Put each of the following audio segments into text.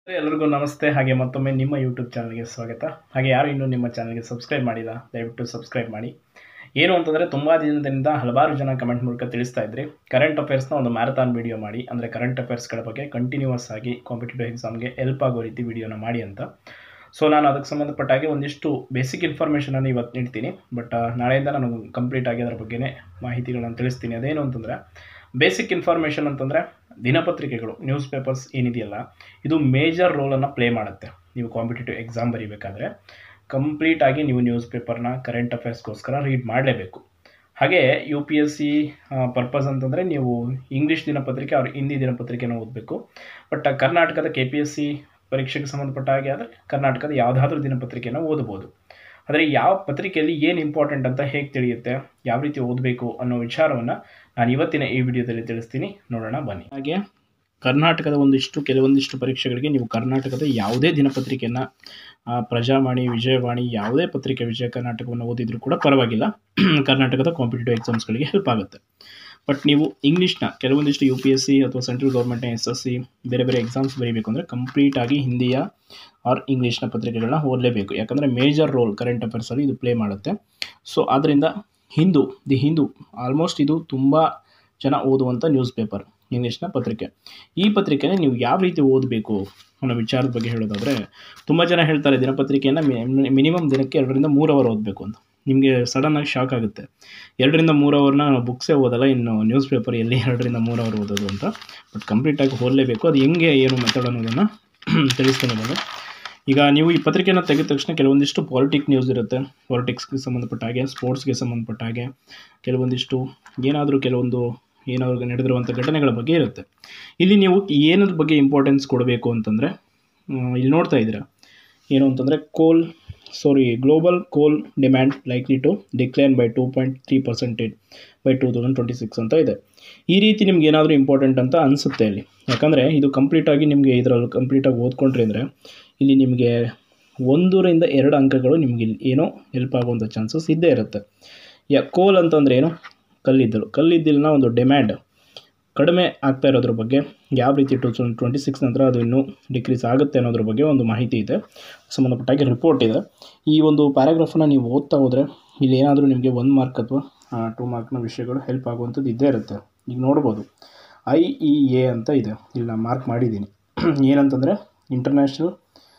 ಎಲ್ಲರಿಗೂ ನಮಸ್ತೆ ಹಾಗೆ ಮತ್ತೊಮ್ಮೆ ನಿಮ್ಮ ಯೂಟ್ಯೂಬ್ ಚಾನಲ್ಗೆ ಸ್ವಾಗತ ಹಾಗೆ ಯಾರು ಇನ್ನೂ ನಿಮ್ಮ ಚಾನಲ್ಗೆ ಸಬ್ಸ್ಕ್ರೈಬ್ ಮಾಡಿಲ್ಲ ದಯವಿಟ್ಟು ಸಬ್ಸ್ಕ್ರೈಬ್ ಮಾಡಿ ಏನು ಅಂತಂದರೆ ತುಂಬ ದಿನದಿಂದ ಹಲವಾರು ಜನ ಕಮೆಂಟ್ ಮೂಲಕ ತಿಳಿಸ್ತಾ ಇದ್ರಿ ಕರೆಂಟ್ ಅಫೇರ್ಸ್ನ ಒಂದು ಮ್ಯಾರಥಾನ್ ವಿಡಿಯೋ ಮಾಡಿ ಅಂದರೆ ಕರೆಂಟ್ ಅಫೇರ್ಸ್ಗಳ ಬಗ್ಗೆ ಕಂಟಿನ್ಯೂಸ್ ಆಗಿ ಕಾಂಪಿಟೇಟಿವ್ ಎಕ್ಸಾಮ್ಗೆ ಹೆಲ್ಪ್ ಆಗೋ ರೀತಿ ವಿಡಿಯೋನ ಮಾಡಿ ಅಂತ ಸೊ ನಾನು ಅದಕ್ಕೆ ಸಂಬಂಧಪಟ್ಟ ಹಾಗೆ ಒಂದಿಷ್ಟು ಬೇಸಿಕ್ ಇನ್ಫಾರ್ಮೇಷನನ್ನು ಇವತ್ತು ನೀಡ್ತೀನಿ ಬಟ್ ನಾಳೆಯಿಂದ ನಾನು ಕಂಪ್ಲೀಟ್ ಆಗಿ ಅದರ ಬಗ್ಗೆನೇ ಮಾಹಿತಿಗಳನ್ನು ತಿಳಿಸ್ತೀನಿ ಅದೇನು ಅಂತಂದರೆ ಬೇಸಿಕ್ ಇನ್ಫಾರ್ಮೇಷನ್ ಅಂತಂದರೆ ದಿನಪತ್ರಿಕೆಗಳು ನ್ಯೂಸ್ ಪೇಪರ್ಸ್ ಏನಿದೆಯಲ್ಲ ಇದು ಮೇಜರ್ ರೋಲನ್ನು ಪ್ಲೇ ಮಾಡುತ್ತೆ ನೀವು ಕಾಂಪಿಟೇಟಿವ್ ಎಕ್ಸಾಮ್ ಬರೀಬೇಕಾದ್ರೆ ಕಂಪ್ಲೀಟಾಗಿ ನೀವು ನ್ಯೂಸ್ ಪೇಪರ್ನ ಕರೆಂಟ್ ಅಫೇರ್ಸ್ಗೋಸ್ಕರ ರೀಡ್ ಮಾಡಲೇಬೇಕು ಹಾಗೆ U P S C purpose ಅಂತಂದರೆ ನೀವು ಇಂಗ್ಲೀಷ್ ದಿನಪತ್ರಿಕೆ ಅವ್ರ ಹಿಂದಿ ದಿನಪತ್ರಿಕೆನ ಓದಬೇಕು ಬಟ್ ಕರ್ನಾಟಕದ ಕೆ ಪಿ ಎಸ್ ಸಿ ಪರೀಕ್ಷೆಗೆ ಸಂಬಂಧಪಟ್ಟ ಹಾಗೆ ಆದರೆ ಕರ್ನಾಟಕದ ಯಾವುದಾದ್ರೂ ದಿನಪತ್ರಿಕೆನ ಓದಬಹುದು ಆದರೆ ಯಾವ ಪತ್ರಿಕೆಯಲ್ಲಿ ಏನು ಇಂಪಾರ್ಟೆಂಟ್ ಅಂತ ಹೇಗೆ ತಿಳಿಯುತ್ತೆ ಯಾವ ರೀತಿ ಓದಬೇಕು ಅನ್ನೋ ವಿಚಾರವನ್ನು ನಾನು ಇವತ್ತಿನ ಈ ವಿಡಿಯೋದಲ್ಲಿ ತಿಳಿಸ್ತೀನಿ ನೋಡೋಣ ಬನ್ನಿ ಹಾಗೆ ಕರ್ನಾಟಕದ ಒಂದಿಷ್ಟು ಕೆಲವೊಂದಿಷ್ಟು ಪರೀಕ್ಷೆಗಳಿಗೆ ನೀವು ಕರ್ನಾಟಕದ ಯಾವುದೇ ದಿನಪತ್ರಿಕೆಯನ್ನು ಪ್ರಜಾವಾಣಿ ವಿಜಯವಾಣಿ ಯಾವುದೇ ಪತ್ರಿಕೆ ವಿಜಯ ಕರ್ನಾಟಕವನ್ನು ಓದಿದರೂ ಕೂಡ ಪರವಾಗಿಲ್ಲ ಕರ್ನಾಟಕದ ಕಾಂಪಿಟೇಟಿವ್ ಎಕ್ಸಾಮ್ಸ್ಗಳಿಗೆ ಹೆಲ್ಪ್ ಆಗುತ್ತೆ ಬಟ್ ನೀವು ಇಂಗ್ಲೀಷ್ನ ಕೆಲವೊಂದಿಷ್ಟು ಯು ಪಿ ಎಸ್ ಸಿ ಅಥವಾ ಸೆಂಟ್ರಲ್ ಗೌರ್ಮೆಂಟ್ನ ಎಸ್ ಎಸ್ ಸಿ ಬೇರೆ ಬೇರೆ ಎಕ್ಸಾಮ್ಸ್ ಬರೀಬೇಕು ಅಂದರೆ ಕಂಪ್ಲೀಟಾಗಿ ಹಿಂದಿಯ ಆರ್ ಇಂಗ್ಲೀಷ್ನ ಪತ್ರಿಕೆಗಳನ್ನ ಓದಲೇಬೇಕು ಯಾಕಂದರೆ ಮೇಜರ್ ರೋಲ್ ಕರೆಂಟ್ ಅಫೇರ್ಸಲ್ಲಿ ಇದು ಪ್ಲೇ ಮಾಡುತ್ತೆ ಸೊ ಆದ್ದರಿಂದ ಹಿಂದೂ ದಿ ಹಿಂದೂ ಆಲ್ಮೋಸ್ಟ್ ಇದು ತುಂಬ ಜನ ಓದುವಂಥ ನ್ಯೂಸ್ ಪೇಪರ್ ಇಂಗ್ಲೀಷ್ನ ಪತ್ರಿಕೆ ಈ ಪತ್ರಿಕೆನ ನೀವು ಯಾವ ರೀತಿ ಓದಬೇಕು ಅನ್ನೋ ವಿಚಾರದ ಬಗ್ಗೆ ಹೇಳೋದಾದರೆ ತುಂಬ ಜನ ಹೇಳ್ತಾರೆ ದಿನಪತ್ರಿಕೆಯನ್ನು ಮಿನಿಮಮ್ ದಿನಕ್ಕೆ ಎರಡರಿಂದ ಮೂರು ಅವರ್ ಓದಬೇಕು ಅಂತ ನಿಮಗೆ ಸಡನ್ನಾಗಿ ಶಾಕ್ ಆಗುತ್ತೆ ಎರಡರಿಂದ ಮೂರು ಅವರ್ನ ಬುಕ್ಸೇ ಓದಲ್ಲ ಇನ್ನು ನ್ಯೂಸ್ ಪೇಪರ್ ಎಲ್ಲಿ ಎರಡರಿಂದ ಮೂರು ಅವರ್ ಓದೋದು ಅಂತ ಬಟ್ ಕಂಪ್ಲೀಟಾಗಿ ಓದಲೇಬೇಕು ಅದು ಹೆಂಗೆ ಏನು ಮೆಥಡ್ ಅನ್ನೋದನ್ನು ತಿಳಿಸ್ತಾನೆ ಬಂದು ಈಗ ನೀವು ಈ ಪತ್ರಿಕೆನ ತೆಗೆದ ತಕ್ಷಣ ಕೆಲವೊಂದಿಷ್ಟು ಪಾಲಿಟಿಕ್ ನ್ಯೂಸ್ ಇರುತ್ತೆ ಪಾಲಿಟಿಕ್ಸ್ಗೆ ಸಂಬಂಧಪಟ್ಟ ಹಾಗೆ ಸ್ಪೋರ್ಟ್ಸ್ಗೆ ಸಂಬಂಧಪಟ್ಟ ಹಾಗೆ ಕೆಲವೊಂದಿಷ್ಟು ಏನಾದರೂ ಕೆಲವೊಂದು ಏನಾದ್ರು ನಡೆದಿರುವಂಥ ಘಟನೆಗಳ ಬಗ್ಗೆ ಇರುತ್ತೆ ಇಲ್ಲಿ ನೀವು ಏನದ್ರ ಬಗ್ಗೆ ಇಂಪಾರ್ಟೆನ್ಸ್ ಕೊಡಬೇಕು ಅಂತಂದರೆ ಇಲ್ಲಿ ನೋಡ್ತಾ ಇದ್ದೀರಾ ಏನು ಅಂತಂದರೆ coal sorry global coal demand likely to decline by two point three percentage by two thousand twenty six ಅಂತ ಇದೆ ಈ ರೀತಿ ನಿಮ್ಗೆ ಏನಾದರೂ ಇಂಪಾರ್ಟೆಂಟ್ ಅಂತ ಅನಿಸುತ್ತೆ ಇಲ್ಲಿ ಯಾಕಂದರೆ ಇದು ಕಂಪ್ಲೀಟಾಗಿ ನಿಮಗೆ ಇದರಲ್ಲಿ ಕಂಪ್ಲೀಟಾಗಿ ಓದ್ಕೊಂಡ್ರಿ ಅಂದರೆ ಇಲ್ಲಿ ನಿಮಗೆ ಒಂದರಿಂದ ಎರಡು ಅಂಕಗಳು ನಿಮಗೆ ಇಲ್ಲಿ ಏನೋ ಹೆಲ್ಪ್ ಆಗುವಂಥ ಚಾನ್ಸಸ್ ಇದ್ದೇ ಇರುತ್ತೆ ಯಾ ಕೋಲ್ ಅಂತಂದರೆ ಏನು ಕಲ್ಲಿದ್ದಲು ಕಲ್ಲಿದ್ದಲಿನ ಒಂದು ಡಿಮ್ಯಾಂಡ್ ಕಡಿಮೆ ಆಗ್ತಾ ಇರೋದ್ರ ಬಗ್ಗೆ ಯಾವ ರೀತಿ ಟೂ ತೌಸಂಡ್ ಟ್ವೆಂಟಿ ಸಿಕ್ಸ್ ನಂತರ ಅದು ಇನ್ನೂ ಡಿಕ್ರೀಸ್ ಆಗುತ್ತೆ ಅನ್ನೋದ್ರ ಬಗ್ಗೆ ಒಂದು ಮಾಹಿತಿ ಇದೆ ಸಂಬಂಧಪಟ್ಟಾಗೆ ರಿಪೋರ್ಟ್ ಇದೆ ಈ ಒಂದು ಪ್ಯಾರಾಗ್ರಾಫನ್ನು ನೀವು ಓದ್ತಾ ಹೋದರೆ ಇಲ್ಲಿ ಏನಾದರೂ ನಿಮಗೆ ಒಂದು ಮಾರ್ಕ್ ಅಥವಾ ಟೂ ಮಾರ್ಕ್ನ ವಿಷಯಗಳು ಹೆಲ್ಪ್ ಆಗುವಂಥದ್ದು ಇದ್ದೇ ಇರುತ್ತೆ ಈಗ ನೋಡ್ಬೋದು ಐ ಇ ಎ ಅಂತ ಇದೆ ಇಲ್ಲಿ ನಾನು ಮಾರ್ಕ್ ಮಾಡಿದ್ದೀನಿ ಏನಂತಂದರೆ international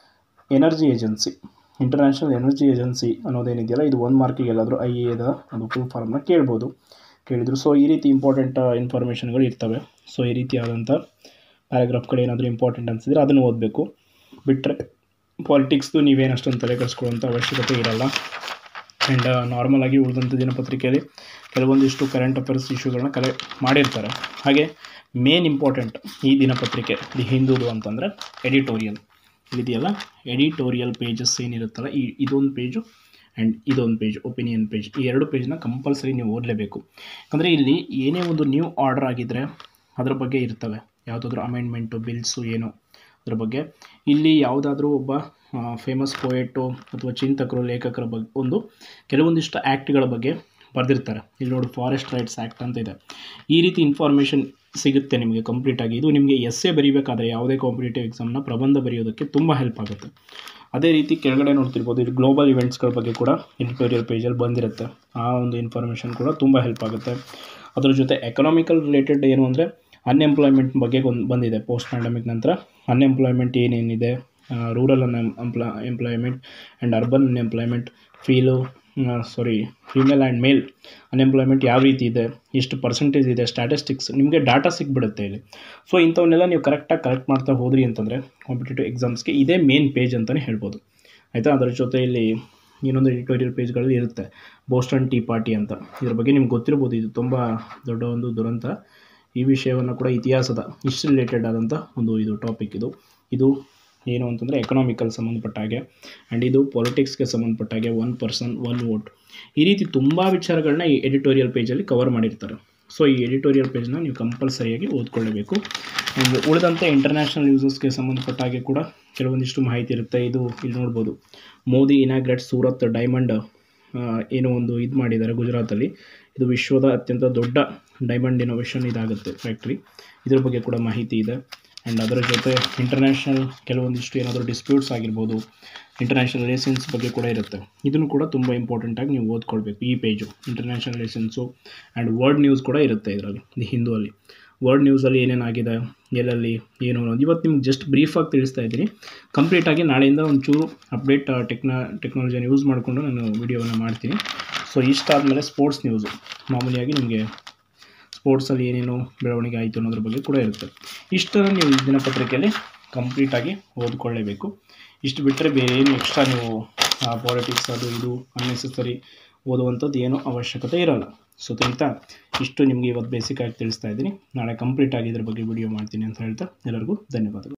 energy agency international energy agency ಅನ್ನೋದೇನಿದೆಯಲ್ಲ ಇದು ಒಂದು ಮಾರ್ಕಿಗೆ ಎಲ್ಲಾದರೂ ಐ ಎ ಎದ ಒಂದು ಫುಲ್ ಫಾರ್ಮ್ನ ಕೇಳ್ಬೋದು ಕೇಳಿದರು ಸೊ ಈ ರೀತಿ ಇಂಪಾರ್ಟೆಂಟ್ ಇನ್ಫಾರ್ಮೇಷನ್ಗಳು ಇರ್ತವೆ ಸೊ ಈ ರೀತಿಯಾದಂಥ ಪ್ಯಾರಾಗ್ರಾಫ್ಗಳು ಏನಾದರೂ ಇಂಪಾರ್ಟೆಂಟ್ ಅನಿಸಿದ್ರೆ ಅದನ್ನು ಓದಬೇಕು ಬಿಟ್ಟರೆ ಪಾಲಿಟಿಕ್ಸ್ದು ನೀವೇನು ಅಷ್ಟೊಂದು ತಲೆ ಕೆಡಿಸ್ಕೊಳ್ಳೋಂಥ ಅವಶ್ಯಕತೆ ಇರಲ್ಲ ಆ್ಯಂಡ್ ನಾರ್ಮಲಾಗಿ ಉಳಿದಂಥ ದಿನಪತ್ರಿಕೆಯಲ್ಲಿ ಕೆಲವೊಂದಿಷ್ಟು ಕರೆಂಟ್ ಅಫೇರ್ಸ್ ಇಶ್ಯೂಗಳನ್ನ ಕಲೆ ಮಾಡಿರ್ತಾರೆ ಹಾಗೆ ಮೇನ್ ಇಂಪಾರ್ಟೆಂಟ್ ಈ ದಿನಪತ್ರಿಕೆ ದಿ ಹಿಂದೂದು ಅಂತಂದರೆ ಎಡಿಟೋರಿಯಲ್ ಇದೆಯಲ್ಲ ಎಡಿಟೋರಿಯಲ್ ಪೇಜಸ್ ಏನಿರುತ್ತಲ್ಲ ಈ ಇದೊಂದು ಪೇಜು ಆ್ಯಂಡ್ ಇದೊಂದು ಪೇಜ್ ಒಪಿನಿಯನ್ ಪೇಜ್ ಈ ಎರಡು ಪೇಜ್ನ ಕಂಪಲ್ಸರಿ ನೀವು ಓದಲೇಬೇಕು ಯಾಕಂದರೆ ಇಲ್ಲಿ ಏನೇ ಒಂದು ನ್ಯೂ ಆರ್ಡರ್ ಆಗಿದ್ದರೆ ಅದರ ಬಗ್ಗೆ ಇರ್ತವೆ ಯಾವುದಾದ್ರೂ ಅಮೆಂಡ್ಮೆಂಟು ಬಿಲ್ಸು ಏನು ಅದ್ರ ಬಗ್ಗೆ ಇಲ್ಲಿ ಯಾವುದಾದ್ರೂ ಒಬ್ಬ ಫೇಮಸ್ ಪೋಯೆಟು ಅಥವಾ ಚಿಂತಕರು ಲೇಖಕರ ಬಗ್ಗೆ ಒಂದು ಕೆಲವೊಂದಿಷ್ಟು ಆ್ಯಕ್ಟ್ಗಳ ಬಗ್ಗೆ ಬರೆದಿರ್ತಾರೆ ಇಲ್ಲಿ ನೋಡಿ ಫಾರೆಸ್ಟ್ ರೈಟ್ಸ್ ಆ್ಯಕ್ಟ್ ಅಂತ ಇದೆ ಈ ರೀತಿ ಇನ್ಫಾರ್ಮೇಷನ್ ಸಿಗುತ್ತೆ ನಿಮಗೆ ಕಂಪ್ಲೀಟಾಗಿ ಇದು ನಿಮಗೆ ಎಸ್ ಎ ಬರೀಬೇಕಾದ್ರೆ ಯಾವುದೇ ಕಾಂಪಿಟೇಟಿವ್ ಎಕ್ಸಾಮ್ನ ಪ್ರಬಂಧ ಬರೆಯೋದಕ್ಕೆ ತುಂಬ ಹೆಲ್ಪ್ ಆಗುತ್ತೆ ಅದೇ ರೀತಿ ಕೆಳಗಡೆ ನೋಡ್ತಿರ್ಬೋದು ಇದು ಗ್ಲೋಬಲ್ ಇವೆಂಟ್ಸ್ಗಳ ಬಗ್ಗೆ ಕೂಡ ಎಡಿಟೋರಿಯಲ್ ಪೇಜಲ್ಲಿ ಬಂದಿರುತ್ತೆ ಆ ಒಂದು ಇನ್ಫಾರ್ಮೇಷನ್ ಕೂಡ ತುಂಬ ಹೆಲ್ಪ್ ಆಗುತ್ತೆ ಅದ್ರ ಜೊತೆ ಎಕನಾಮಿಕಲ್ ರಿಲೇಟೆಡ್ ಏನು ಅಂದರೆ ಅನ್ಎಂಪ್ಲಾಯ್ಮೆಂಟ್ ಬಗ್ಗೆ ಒಂದು ಬಂದಿದೆ ಪೋಸ್ಟ್ ಪ್ಯಾಂಡಮಿಕ್ ನಂತರ ಅನ್ಎಂಪ್ಲಾಯ್ಮೆಂಟ್ ಏನೇನಿದೆ ರೂರಲ್ ಅನ್ ಎಂಪ್ಲಾ ಎಂಪ್ಲಾಯ್ಮೆಂಟ್ ಆ್ಯಂಡ್ ಅರ್ಬನ್ ಅನ್ಎಂಪ್ಲಾಯ್ಮೆಂಟ್ ಫೀಲು sorry female and male unemployment ಯಾವ ರೀತಿ ಇದೆ ಎಷ್ಟು ಪರ್ಸೆಂಟೇಜ್ ಇದೆ ಸ್ಟ್ಯಾಟಿಸ್ಟಿಕ್ಸ್ ನಿಮಗೆ ಡಾಟಾ ಸಿಕ್ಬಿಡುತ್ತೆ ಇಲ್ಲಿ ಸೊ ಇಂಥವನ್ನೆಲ್ಲ ನೀವು ಕರೆಕ್ಟಾಗಿ ಕರೆಕ್ಟ್ ಮಾಡ್ತಾ ಹೋದ್ರಿ ಅಂತಂದರೆ ಕಾಂಪಿಟೇಟಿವ್ ಎಕ್ಸಾಮ್ಸ್ಗೆ ಇದೇ ಮೇನ್ ಪೇಜ್ ಅಂತಲೇ ಹೇಳ್ಬೋದು ಆಯಿತಾ ಅದರ ಜೊತೆ ಇಲ್ಲಿ ಇನ್ನೊಂದು ಎಡಿಟೋರಿಯಲ್ ಪೇಜ್ಗಳು ಇರುತ್ತೆ ಬೋಸ್ಟನ್ ಟೀ ಪಾರ್ಟಿ ಅಂತ ಇದ್ರ ಬಗ್ಗೆ ನಿಮ್ಗೆ ಗೊತ್ತಿರ್ಬೋದು ಇದು ತುಂಬ ದೊಡ್ಡ ಒಂದು ದುರಂತ ಈ ವಿಷಯವನ್ನು ಕೂಡ ಇತಿಹಾಸದ ಹಿಸ್ಟ್ರಿ ರಿಲೇಟೆಡ್ ಆದಂಥ ಒಂದು ಇದು ಟಾಪಿಕ್ ಇದು ಇದು ಏನು ಅಂತಂದರೆ ಎಕನಾಮಿಕಲ್ ಸಂಬಂಧಪಟ್ಟ ಹಾಗೆ ಆ್ಯಂಡ್ ಇದು ಪೊಲಿಟಿಕ್ಸ್ಗೆ ಸಂಬಂಧಪಟ್ಟ ಹಾಗೆ ಒನ್ ಪರ್ಸನ್ ಒನ್ ವೋಟ್ ಈ ರೀತಿ ತುಂಬ ವಿಚಾರಗಳನ್ನ ಈ ಎಡಿಟೋರಿಯಲ್ ಪೇಜಲ್ಲಿ ಕವರ್ ಮಾಡಿರ್ತಾರೆ ಸೊ ಈ ಎಡಿಟೋರಿಯಲ್ ಪೇಜ್ನ ನೀವು ಕಂಪಲ್ಸರಿಯಾಗಿ ಓದ್ಕೊಳ್ಳಬೇಕು ಆ್ಯಂಡ್ ಉಳಿದಂಥ ಇಂಟರ್ನ್ಯಾಷನಲ್ ಯೂಸಸ್ಗೆ ಸಂಬಂಧಪಟ್ಟ ಹಾಗೆ ಕೂಡ ಕೆಲವೊಂದಿಷ್ಟು ಮಾಹಿತಿ ಇರುತ್ತೆ ಇದು ಇಲ್ಲಿ ನೋಡ್ಬೋದು ಮೋದಿ ಇನಾಗ್ರೇಟ್ ಸೂರತ್ ಡೈಮಂಡ್ ಏನೋ ಒಂದು ಇದು ಮಾಡಿದ್ದಾರೆ ಗುಜರಾತಲ್ಲಿ ಇದು ವಿಶ್ವದ ಅತ್ಯಂತ ದೊಡ್ಡ ಡೈಮಂಡ್ ಇನೋವೇಷನ್ ಇದಾಗುತ್ತೆ ಫ್ಯಾಕ್ಟ್ರಿ ಇದ್ರ ಬಗ್ಗೆ ಕೂಡ ಮಾಹಿತಿ ಇದೆ ಆ್ಯಂಡ್ ಅದರ ಜೊತೆ ಇಂಟರ್ನ್ಯಾಷನಲ್ ಕೆಲವೊಂದಿಷ್ಟು ಏನಾದರೂ ಡಿಸ್ಪ್ಯೂಟ್ಸ್ ಆಗಿರ್ಬೋದು ಇಂಟರ್ನ್ಯಾಷನಲ್ ರಿಲೇಷನ್ಸ್ ಬಗ್ಗೆ ಕೂಡ ಇರುತ್ತೆ ಇದನ್ನು ಕೂಡ ತುಂಬ ಇಂಪಾರ್ಟೆಂಟಾಗಿ ನೀವು ಓದ್ಕೊಳ್ಬೇಕು ಈ page international relations and world news ಕೂಡ ಇರುತ್ತೆ ಇದರಲ್ಲಿ ಈ ಹಿಂದೂವಲ್ಲಿ ವರ್ಲ್ಡ್ ನ್ಯೂಸಲ್ಲಿ ಏನೇನಾಗಿದೆ ಎಲ್ಲೆಲ್ಲಿ ಏನು ಅನ್ನೋದು ಇವತ್ತು ನಿಮ್ಗೆ ಜಸ್ಟ್ ಬ್ರೀಫಾಗಿ ತಿಳಿಸ್ತಾ ಇದ್ದೀನಿ ಕಂಪ್ಲೀಟಾಗಿ ನಾಳೆಯಿಂದ ಒಂಚೂರು ಅಪ್ಡೇಟ್ ಟೆಕ್ನ ಟೆಕ್ನಾಲಜಿಯನ್ನು ಯೂಸ್ ಮಾಡಿಕೊಂಡು ನಾನು ವಿಡಿಯೋವನ್ನು ಮಾಡ್ತೀನಿ ಸೊ ಇಷ್ಟ ಆದಮೇಲೆ ಸ್ಪೋರ್ಟ್ಸ್ ನ್ಯೂಸು ಮಾಮೂಲಿಯಾಗಿ ನಿಮಗೆ ಸ್ಪೋರ್ಟ್ಸಲ್ಲಿ ಏನೇನು ಬೆಳವಣಿಗೆ ಆಯಿತು ಅನ್ನೋದ್ರ ಬಗ್ಗೆ ಕೂಡ ಇರುತ್ತೆ ಇಷ್ಟನ್ನು ನೀವು ಈ ದಿನಪತ್ರಿಕೆಯಲ್ಲಿ ಕಂಪ್ಲೀಟಾಗಿ ಓದ್ಕೊಳ್ಳೇಬೇಕು ಇಷ್ಟು ಬಿಟ್ಟರೆ ಬೇರೆ ಏನು ಎಕ್ಸ್ಟ್ರಾ ನೀವು ಪಾಲಿಟಿಕ್ಸ್ ಅದು ಇದು ಅನ್ನೆಸೆಸರಿ ಓದುವಂಥದ್ದು ಏನೂ ಅವಶ್ಯಕತೆ ಇರೋಲ್ಲ ಸೊ ತಿಳಿತಾ ಇಷ್ಟು ನಿಮಗೆ ಇವತ್ತು ಬೇಸಿಕ್ಕಾಗಿ ತಿಳಿಸ್ತಾ ಇದ್ದೀನಿ ನಾಳೆ ಕಂಪ್ಲೀಟಾಗಿ ಇದ್ರ ಬಗ್ಗೆ ವಿಡಿಯೋ ಮಾಡ್ತೀನಿ ಅಂತ ಹೇಳ್ತಾ ಎಲ್ಲರಿಗೂ ಧನ್ಯವಾದಗಳು